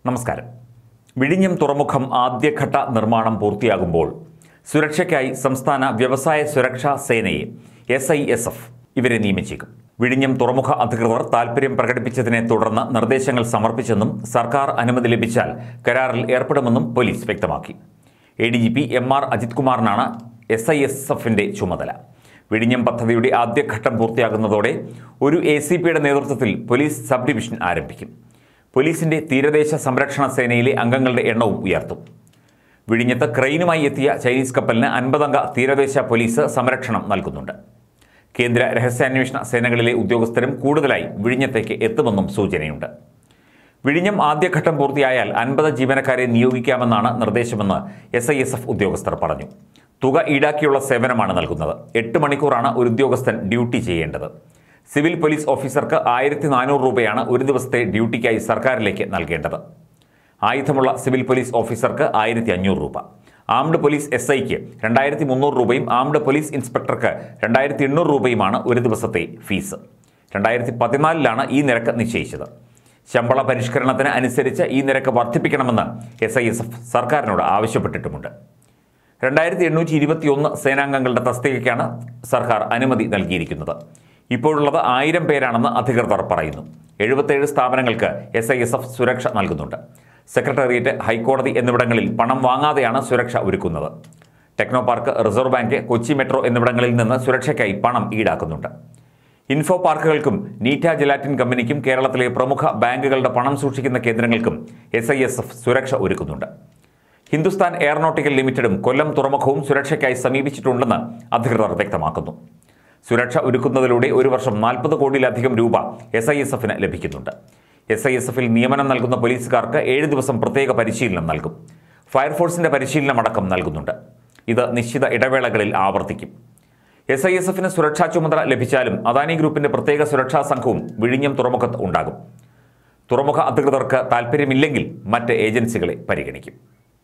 നമസ്കാരം വിഴിഞ്ഞം തുറമുഖം ആദ്യഘട്ട നിർമ്മാണം പൂർത്തിയാകുമ്പോൾ സുരക്ഷയ്ക്കായി സംസ്ഥാന വ്യവസായ സുരക്ഷാ സേനയെ എസ് ഐ എസ് എഫ് ഇവരെ നിയമിച്ചേക്കും വിഴിഞ്ഞം തുറമുഖ അധികൃതർ താൽപ്പര്യം പ്രകടിപ്പിച്ചതിനെ തുടർന്ന് നിർദ്ദേശങ്ങൾ സമർപ്പിച്ചെന്നും സർക്കാർ അനുമതി ലഭിച്ചാൽ കരാറിൽ ഏർപ്പെടുമെന്നും പോലീസ് വ്യക്തമാക്കി A D G P M R Ajith കുമാറിനാണ് എസ് ഐ എസ് എഫിന്റെ ചുമതല വിഴിഞ്ഞം പദ്ധതിയുടെ ആദ്യഘട്ടം പൂർത്തിയാകുന്നതോടെ ഒരു എ സി പിയുടെ നേതൃത്വത്തിൽ പോലീസ് സബ് ഡിവിഷൻ ആരംഭിക്കും പോലീസിന്റെ തീരദേശ സംരക്ഷണ സേനയിലെ അംഗങ്ങളുടെ എണ്ണവും ഉയർത്തും വിഴിഞ്ഞത്ത് ക്രെയിനുമായി എത്തിയ ചൈനീസ് കപ്പലിന് അൻപതംഗ തീരദേശ പോലീസ് സംരക്ഷണം നൽകുന്നുണ്ട് കേന്ദ്ര രഹസ്യാന്വേഷണ സേനകളിലെ ഉദ്യോഗസ്ഥരും കൂടുതലായി വിഴിഞ്ഞത്തേക്ക് എത്തുമെന്നും സൂചനയുണ്ട് വിഴിഞ്ഞം ആദ്യഘട്ടം പൂർത്തിയായാൽ അൻപത് ജീവനക്കാരെ നിയോഗിക്കാമെന്നാണ് നിർദ്ദേശമെന്ന് എസ് ഐ എസ് എഫ് ഉദ്യോഗസ്ഥർ പറഞ്ഞു തുക ഈടാക്കിയുള്ള സേവനമാണ് നൽകുന്നത് എട്ട് മണിക്കൂറാണ് ഒരു ഉദ്യോഗസ്ഥൻ ഡ്യൂട്ടി ചെയ്യേണ്ടത് സിവിൽ പോലീസ് ഓഫീസർക്ക് ആയിരത്തി നാനൂറ് രൂപയാണ് ഒരു ദിവസത്തെ ഡ്യൂട്ടിക്കായി സർക്കാരിലേക്ക് നൽകേണ്ടത് ആയുധമുള്ള സിവിൽ പോലീസ് ഓഫീസർക്ക് ആയിരത്തി അഞ്ഞൂറ് രൂപ ആംഡ് പോലീസ് എസ് ഐക്ക് രണ്ടായിരത്തി മുന്നൂറ് രൂപയും ആംഡ് പോലീസ് ഇൻസ്പെക്ടർക്ക് രണ്ടായിരത്തി എണ്ണൂറ് രൂപയുമാണ് ഒരു ദിവസത്തെ ഫീസ് രണ്ടായിരത്തി പതിനാലിലാണ് ഈ നിരക്ക് നിശ്ചയിച്ചത് ശമ്പള പരിഷ്കരണത്തിന് അനുസരിച്ച് ഈ നിരക്ക് വർദ്ധിപ്പിക്കണമെന്ന് എസ് ഐ എസ് എഫ് സർക്കാരിനോട് ആവശ്യപ്പെട്ടിട്ടുമുണ്ട് രണ്ടായിരത്തി എണ്ണൂറ്റി ഇരുപത്തിയൊന്ന് സേനാംഗങ്ങളുടെ തസ്തികയ്ക്കാണ് സർക്കാർ അനുമതി നൽകിയിരിക്കുന്നത് ഇപ്പോഴുള്ളത് ആയിരം പേരാണെന്ന് അധികൃതർ പറയുന്നു എഴുപത്തേഴ് സ്ഥാപനങ്ങൾക്ക് എസ് ഐ എസ് എഫ് സുരക്ഷ നൽകുന്നുണ്ട് സെക്രട്ടേറിയറ്റ് ഹൈക്കോടതി എന്നിവിടങ്ങളിൽ പണം വാങ്ങാതെയാണ് സുരക്ഷ ഒരുക്കുന്നത് Technopark Reserve Bank Kochi metro എന്നിവിടങ്ങളിൽ നിന്ന് സുരക്ഷയ്ക്കായി പണം ഈടാക്കുന്നുണ്ട് ഇൻഫോ പാർക്കുകൾക്കും നീറ്റ ജലാറ്റിൻ കമ്പനിക്കും കേരളത്തിലെ പ്രമുഖ ബാങ്കുകളുടെ പണം സൂക്ഷിക്കുന്ന കേന്ദ്രങ്ങൾക്കും എസ് ഐ എസ് എഫ് സുരക്ഷ ഒരുക്കുന്നുണ്ട് ഹിന്ദുസ്ഥാൻ എയറോനോട്ടിക്കൽ ലിമിറ്റഡും കൊല്ലം തുറമുഖവും സുരക്ഷയ്ക്കായി സമീപിച്ചിട്ടുണ്ടെന്ന് അധികൃതർ വ്യക്തമാക്കുന്നു സുരക്ഷ ഒരുക്കുന്നതിലൂടെ ഒരു വർഷം നാൽപ്പത് കോടിയിലധികം രൂപ എസ് ഐ എസ് എഫിന് ലഭിക്കുന്നുണ്ട് എസ് ഐ എസ് എഫിൽ നിയമനം നൽകുന്ന പോലീസുകാർക്ക് ഏഴ് ദിവസം പ്രത്യേക പരിശീലനം നൽകും ഫയർഫോഴ്സിന്റെ പരിശീലനം അടക്കം നൽകുന്നുണ്ട് ഇത് നിശ്ചിത ഇടവേളകളിൽ ആവർത്തിക്കും എസ് ഐ എസ് എഫിന് സുരക്ഷാ ചുമതല ലഭിച്ചാലും അദാനി ഗ്രൂപ്പിന്റെ പ്രത്യേക സുരക്ഷാ സംഘവും വിഴിഞ്ഞം തുറമുഖത്ത് ഉണ്ടാകും തുറമുഖ അധികൃതർക്ക് താൽപ്പര്യമില്ലെങ്കിൽ മറ്റ് ഏജൻസികളെ പരിഗണിക്കും